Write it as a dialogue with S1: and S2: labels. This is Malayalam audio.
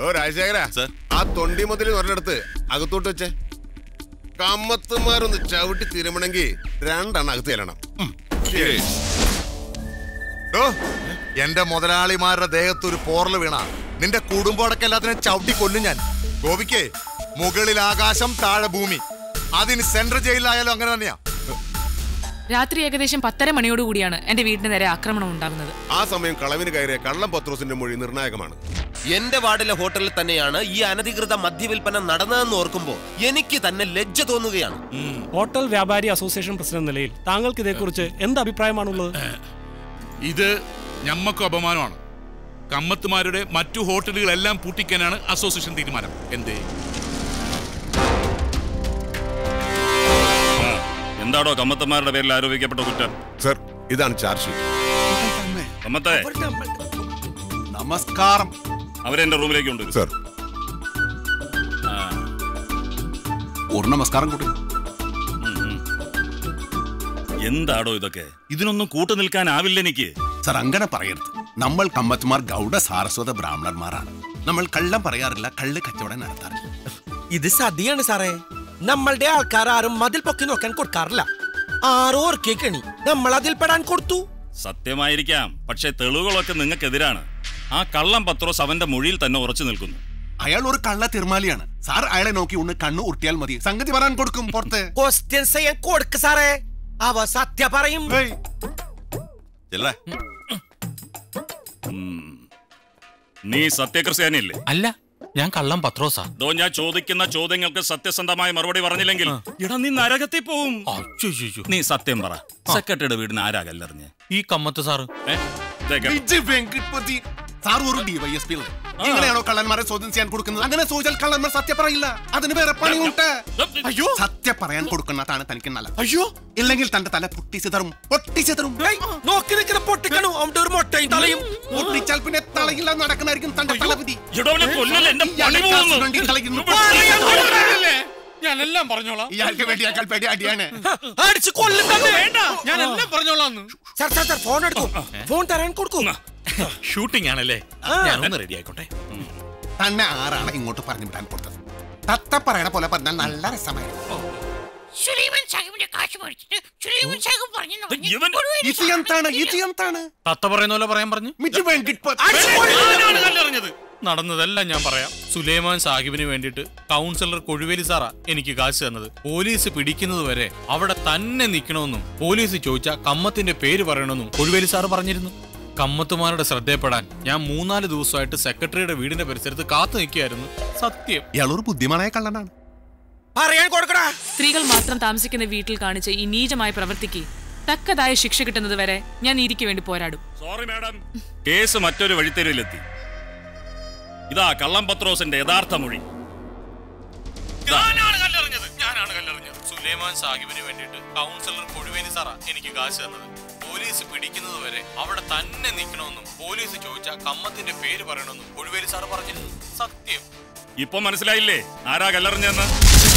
S1: ഓ രാജശേഖര
S2: സർ.
S1: ആ തൊണ്ടി മുതൽ ഒരിടത്ത് അകത്തോട്ട് വെച്ചേ കമ്മത്തുമാരൊന്ന് ചവിട്ടി തിരുമണമെങ്കിൽ രണ്ടെണ്ണം അകത്ത് ചെല്ലണം ഉം.
S3: ഡോ, എന്റെ മുതലാളിമാരുടെ ദേഹത്ത് ഒരു പോറല് വീണ നിന്റെ കുടുംബമടക്കം എല്ലാത്തിനും ചവിട്ടി കൊല്ലും ഞാൻ ഗോപിക്ക് മുകളിൽ ആകാശം താഴെ ഭൂമി അതിന് സെൻട്രൽ ജയിലിലായാലും അങ്ങനെ തന്നെയാ
S4: രാത്രി ഏകദേശം പത്തര മണിയോടുകൂടിയാണ് എന്റെ വീടിന് നേരെ ആക്രമണം ഉണ്ടാകുന്നത്
S1: ആ സമയം കളവിന് കയറിയ കള്ളം പത്രോസിന്റെ മൊഴി നിർണായകമാണ്
S2: എന്റെ വാർഡിലെ ഹോട്ടലിൽ തന്നെയാണ് ഈ അനധികൃത മദ്യവിൽപ്പന നടന്നതെന്ന് ഓർക്കുമ്പോൾ എനിക്ക് തന്നെ ലജ്ജ തോന്നുകയാണ്
S5: ഹോട്ടൽ വ്യാപാരി അസോസിയേഷൻ പ്രസിഡന്റ് നിലയിൽ താങ്കൾക്ക് ഇതേക്കുറിച്ച് എന്ത് അഭിപ്രായമാണുള്ളത്
S6: ഇത് ഞമ്മക്കും അപമാനമാണ് കമ്മത്തുമാരുടെ മറ്റു ഹോട്ടലുകളെല്ലാം പൂട്ടിക്കാനാണ് അസോസിയേഷൻ തീരുമാനം എന്തേ
S7: എന്താടോ കമ്മത്തന്മാരുടെ പേരിൽ ആരോപിക്കപ്പെട്ട കുറ്റം
S1: സർ ഇതാണ് ചാർജ് ഷീറ്റ്
S7: കമ്മത്തെ
S3: നമസ്കാരം
S7: അവരെ എന്റെ റൂമിലേക്ക് കൊണ്ടുവരും
S1: സർ
S3: ഒരു നമസ്കാരം കൂടി
S7: എന്താടോ ഇതൊക്കെ ഇതിനൊന്നും കൂട്ടു നിൽക്കാനാവില്ല എനിക്ക്
S8: സർ അങ്ങനെ പറയരുത് നമ്മൾ കമ്മത്തുമാർ ഗൗഡ സാരസ്വത ബ്രാഹ്മണന്മാരാണ് നമ്മൾ കള്ളം പറയാറില്ല കള്ള് കച്ചവടം നടത്താറില്ല
S9: ഇത് സതിയാണ് സാറേ നമ്മളുടെ ആൾക്കാർ ആരും മതിൽ പൊക്കി നോക്കാൻ കൊടുക്കാറില്ല ആറോ ഓർക്കേ കെണി നമ്മൾ അതിൽ പെടാൻ കൊടുത്തു
S7: സത്യമായിരിക്കാം പക്ഷേ തെളിവുകളൊക്കെ നിങ്ങൾക്കെതിരാണ് ആ കള്ളം പത്രോസ് അവന്റെ മൊഴിയിൽ തന്നെ ഉറച്ചു നിൽക്കുന്നു
S8: അയാൾ ഒരു കള്ള തിരുമാലിയാണ് സാർ അയാളെ നോക്കി ഒന്ന് കണ്ണു ഉരുട്ടിയാൽ മതി സംഗതി പറയാൻ കൊടുക്കും പുറത്ത്
S9: ക്വസ്റ്റ്യൻസ് ചെയ്യാൻ കൊടുക്ക് സാറേ അവ സത്യ പറയും
S2: ചെല്ലേ
S7: നീ സത്യക്രിസ്ത്യാനിയല്ലേ
S10: അല്ല ഞാൻ കള്ളം പത്രോസാ
S7: ദോ ഞാൻ ചോദിക്കുന്ന ചോദ്യങ്ങൾക്ക് സത്യസന്ധമായ മറുപടി പറഞ്ഞില്ലെങ്കിൽ എടാ നീ നരകത്തിൽ പോവും
S10: അയ്യോ
S7: നീ സത്യം പറ സെക്രട്ടറിയുടെ വീടിന് ആരാ കല്ലെറിഞ്ഞ്
S10: ഈ കമ്മത്ത് സാറ്
S7: ഏ? ദേ കേട്ടോ.
S8: വിജയ് വെങ്കിട്പതി സാർ ഒരു ഡിവൈഎസ്പി ഇങ്ങനെയാണോ കള്ളന്മാരെ ചോദ്യം ചെയ്യാൻ കൊടുക്കുന്നത് അങ്ങനെ ചോദിച്ചാൽ കള്ളന്മാർ സത്യം പറയില്ല അതിന് വേറെ പണിയുണ്ട്
S9: അയ്യോ
S8: സത്യം പറയാൻ കൊടുക്കുന്നതാണ് തനിക്ക് നല്ല
S9: അയ്യോ
S8: ഇല്ലെങ്കിൽ തന്റെ തല പൊട്ടിച്ചു തരും പൊട്ടിച്ചു തരും
S9: ഏയ്, നോക്കി നിൽക്കുന്ന പൊട്ടിക്കണു അവന്റെ ഒരു മൊട്ടയും തലയും
S8: പൊട്ടിച്ചാൽ പിന്നെ തലയില്ല നടക്കുന്നതായിരിക്കും തന്റെ തലവിധി
S7: എടാ, അവനെ കൊല്ലല്ലേ, എന്റെ പണി പോകുന്നു.
S8: വേണ്ടി കളയുന്നു.
S10: ഞാനെല്ലാം പറഞ്ഞോളാം
S8: ഇയാൾക്ക് വേണ്ടി അയാൾ പേടി അടിയാണ്
S9: അടിച്ച് കൊല്ലും തന്നെ
S10: ഞാനെല്ലാം പറഞ്ഞോളാം
S9: സാർ സാർ സാർ ഫോൺ എടുക്കും ഫോൺ തരാൻ കൊടുക്കും
S10: ഷൂട്ടിംഗ് ആണല്ലേ ഞാനൊന്ന് റെഡി ആയിക്കോട്ടെ
S8: തന്നെ ആരാണ് ഇങ്ങോട്ട് പറഞ്ഞു വിടാൻ കൊടുത്തത് തത്ത പറയണ പോലെ പറഞ്ഞാൽ നല്ല രസമായിരുന്നു
S7: ഇവൻ
S8: ഇത് എന്താണ് ഇത് എന്താണ്
S10: തത്ത പറയുന്ന പോലെ പറയാൻ പറഞ്ഞു
S8: മിജു വെങ്കിട്പതി
S10: ഞാനാണ് കല്ലെറിഞ്ഞത് നടന്നതെല്ലാം ഞാൻ പറയാം സുലൈമാൻ സാഹിബിന് വേണ്ടിയിട്ട് കൗൺസിലർ കൊഴുവേലി സാറാ എനിക്ക് കാശ് തന്നത് പോലീസ് പിടിക്കുന്നത് വരെ അവിടെ തന്നെ നിൽക്കണമെന്നും പോലീസ് ചോദിച്ചാൽ കമ്മത്തിന്റെ പേര് പറയണമെന്നും കൊഴുവേലി സാറ് പറഞ്ഞിരുന്നു കമ്മത്തുമാരുടെ ശ്രദ്ധയപ്പെടാൻ ഞാൻ മൂന്നാല് ദിവസമായിട്ട് സെക്രട്ടറിയുടെ വീടിന്റെ പരിസരത്ത് കാത്തു നിൽക്കുകയായിരുന്നു സത്യം
S8: ഇയാളൊരു ബുദ്ധിമാനായ കള്ളനാണ്
S9: പറയാൻ കൊടുക്കടാ
S4: സ്ത്രീകൾ മാത്രം താമസിക്കുന്ന വീട്ടിൽ കാണിച്ച ഈ നീചമായ പ്രവൃത്തിക്ക് തക്കതായ ശിക്ഷ കിട്ടുന്നത് വരെ ഞാൻ നീതിക്ക് വേണ്ടി പോരാടും
S7: സോറി മാഡം കേസ് മറ്റൊരു വഴിത്തെരുവിലെത്തി ഇതാ കള്ളം പത്രോസിന്റെ യഥാർത്ഥ മൊഴി
S10: ഞാനാണ് കല്ലെറിഞ്ഞത് ഞാനാണ് കല്ലെറിഞ്ഞത് സുലൈമാൻ സാഹിബിന് വേണ്ടിയിട്ട് കൗൺസിലർ കൊഴുവേലി സാറാ എനിക്ക് കാശ് തന്നത് പോലീസ് പിടിക്കുന്നത് വരെ അവിടെ തന്നെ നിൽക്കണമെന്നും പോലീസ് ചോദിച്ചാൽ കമ്മത്തിന്റെ പേര് പറയണമെന്നും കൊഴുവേലി സാറ് പറഞ്ഞിരുന്നു സത്യം
S7: ഇപ്പൊ മനസ്സിലായില്ലേ ആരാ കല്ലെറിഞ്ഞെന്ന്